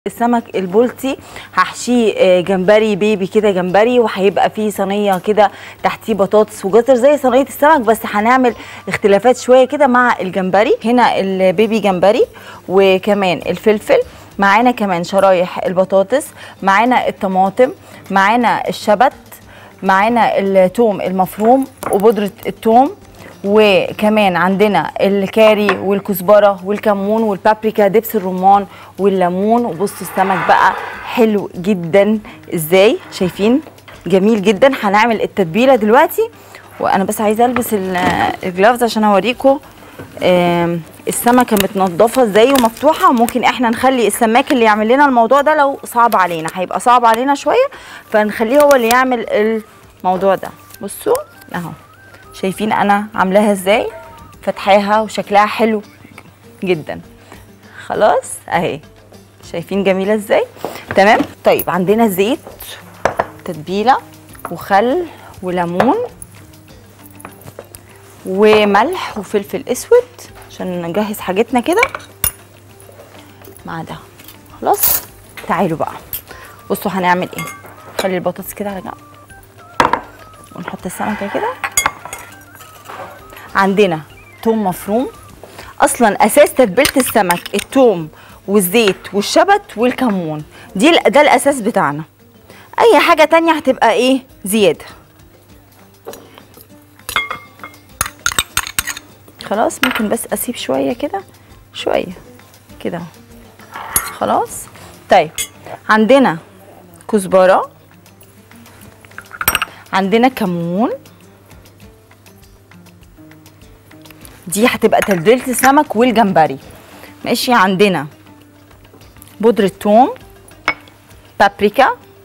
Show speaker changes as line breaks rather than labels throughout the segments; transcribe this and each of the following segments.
السمك البلطي هحشيه آه، جمبري بيبي كده جمبري وهيبقى فيه صينيه كده تحتيه بطاطس وجزر زي صينيه السمك بس هنعمل اختلافات شويه كده مع الجمبري هنا البيبي جمبري وكمان الفلفل معانا كمان شرايح البطاطس معانا الطماطم معانا الشبت معانا التوم المفروم وبودره التوم وكمان عندنا الكاري والكزبره والكمون والبابريكا دبس الرمان والليمون وبصوا السمك بقى حلو جدا ازاي شايفين جميل جدا هنعمل التتبيله دلوقتي وانا بس عايزه البس ال- الجلافز عشان اوريكم آم، السمكه متنضفه ازاي ومفتوحه ممكن احنا نخلي السماك اللي يعمل لنا الموضوع ده لو صعب علينا هيبقى صعب علينا شويه فنخليه هو اللي يعمل الموضوع ده بصوا اهو شايفين انا عاملاها ازاي فتحاها وشكلها حلو جدا خلاص اهي شايفين جميله ازاي تمام طيب عندنا زيت تتبيله وخل وليمون وملح وفلفل اسود عشان نجهز حاجتنا كده مع ده خلاص تعالوا بقى بصوا هنعمل ايه خلي البطاطس كده على جنب ونحط السمكه كده عندنا توم مفروم اصلا اساس تتبيله السمك التوم والزيت والشبت والكمون دي ال- ده الاساس بتاعنا اي حاجه تانية هتبقى ايه زياده خلاص ممكن بس اسيب شويه كده شويه كده أهو. خلاص طيب عندنا كزبره عندنا كمون دي هتبقى تتبيله السمك والجمبري ماشي عندنا بودره ثوم بابريكا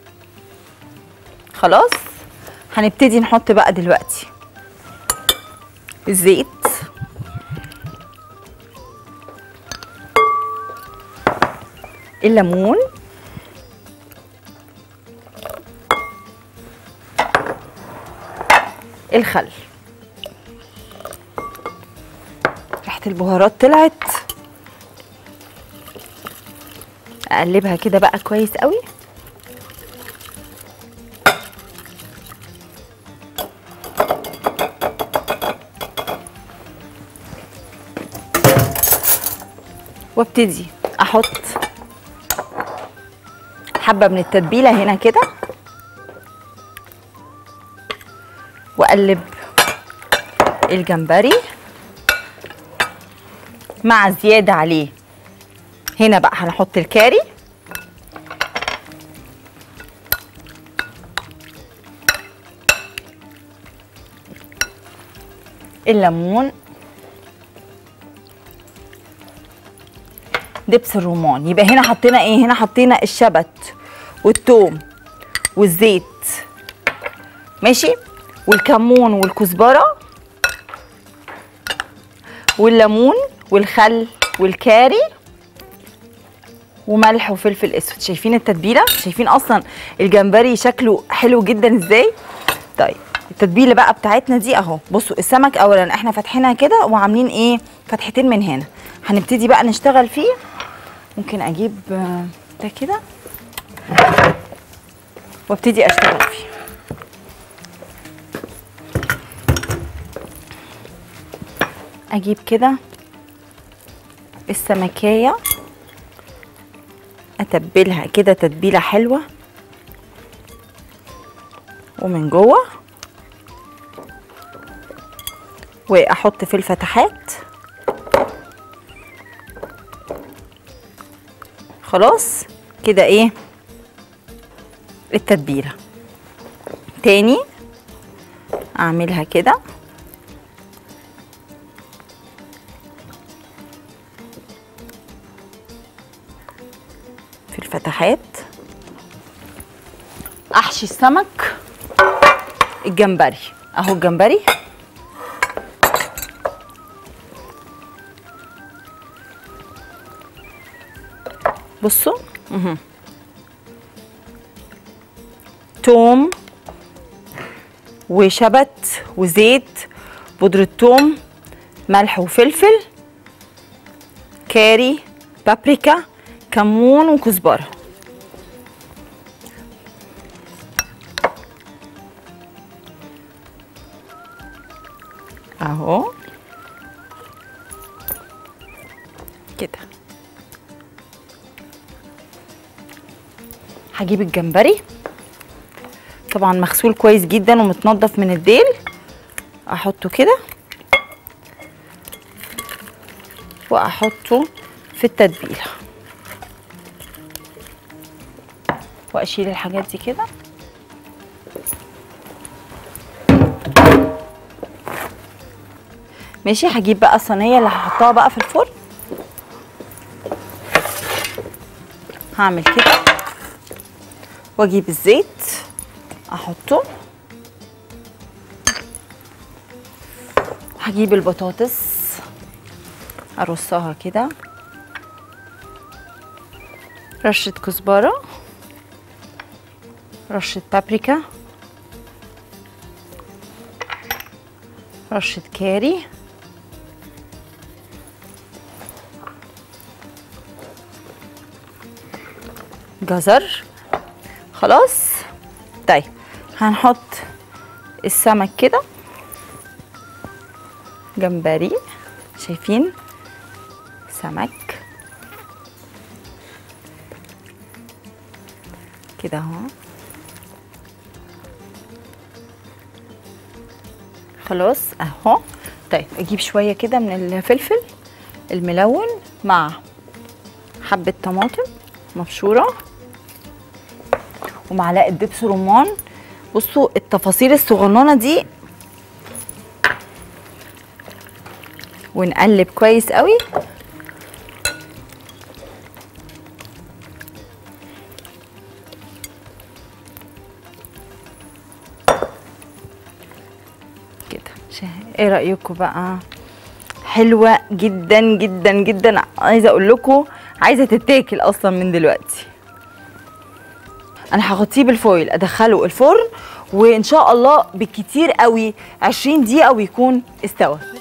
خلاص هنبتدي نحط بقى دلوقتي الزيت الليمون الخل ريحه البهارات طلعت اقلبها كده بقى كويس قوي وابتدي احط حبه من التتبيله هنا كده واقلب الجمبري مع زياده عليه هنا بقى هنحط الكاري الليمون دبس الرمان يبقى هنا حطينا ايه هنا حطينا الشبت والثوم والزيت ماشي والكمون والكزبره والليمون والخل والكاري وملح وفلفل اسود شايفين التتبيله شايفين اصلا الجمبري شكله حلو جدا ازاي طيب التتبيله بقى بتاعتنا دي اهو بصوا السمك اولا احنا فاتحينها كده وعاملين ايه فتحتين من هنا هنبتدي بقى نشتغل فيه ممكن اجيب آه، ده كده وابتدي اشتغل فيه اجيب كده السمكية اتبلها كده تتبيلة حلوة ومن جوه واحط في الفتحات خلاص كده ايه التتبيلة تاني اعملها كده في الفتحات احشي السمك الجمبري اهو الجمبري بصوا مهم. توم وشبت وزيت بودرة توم ملح وفلفل كاري بابريكا كمون وكزبره اهو كده هجيب الجمبري طبعا مغسول كويس جدا ومتنضف من الديل احطه كده واحطه في التتبيله واشيل الحاجات دي كده ماشي هجيب بقى الصينيه اللي هحطها بقى في الفرن هعمل كده واجيب الزيت احطه هجيب البطاطس ارصها كده رشة كزبرة رشة بابريكا رشة كاري جزر خلاص طيب هنحط السمك كده جمبري شايفين سمك كده اهو خلاص اهو طيب اجيب شويه كده من الفلفل الملون مع حبه طماطم مبشوره ومعلقه دبس رمان بصوا التفاصيل الصغننه دي ونقلب كويس قوي كده شا- ايه رايكم بقى حلوه جدا جدا جدا عايزه اقول لكم عايزه تتاكل اصلا من دلوقتي انا هغطيه بالفويل ادخله الفرن وان شاء الله بالكتير قوي 20 دقيقه ويكون استوى